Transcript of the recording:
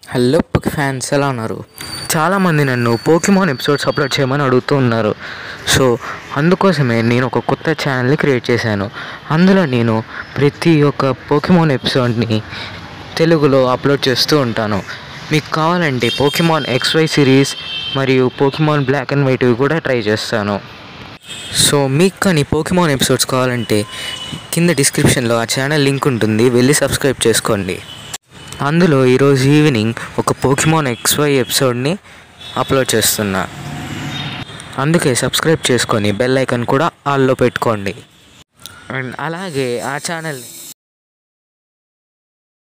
hello పొకి fans ఎలా ఉన్నారు చాలామంది నన్ను పోకిమాన్ ఎపిసోడ్స్ అప్లోడ్ చేయమని అడుగుతూ ఉన్నారు సో అందుకోసమే నేను ఒక కొత్త ఛానల్ని క్రియేట్ చేశాను అందులో నేను ప్రతి ఒక్క పోకిమాన్ ఎపిసోడ్ని తెలుగులో అప్లోడ్ చేస్తూ ఉంటాను మీకు కావాలంటే పోకిమాన్ ఎక్స్వై సిరీస్ మరియు పోకిమాన్ బ్లాక్ అండ్ వైట్ కూడా ట్రై చేస్తాను సో మీకు కానీ పోకిమాన్ ఎపిసోడ్స్ కావాలంటే కింద డిస్క్రిప్షన్లో ఆ ఛానల్ లింక్ ఉంటుంది వెళ్ళి సబ్స్క్రైబ్ చేసుకోండి అందులో ఈరోజు ఈవినింగ్ ఒక పోకిమాన్ ఎక్స్వై ఎపిసోడ్ని అప్లోడ్ చేస్తున్నా అందుకే సబ్స్క్రైబ్ చేసుకొని బెల్ ఐకాన్ కూడా ఆల్లో పెట్టుకోండి అండ్ అలాగే ఆ ఛానల్ని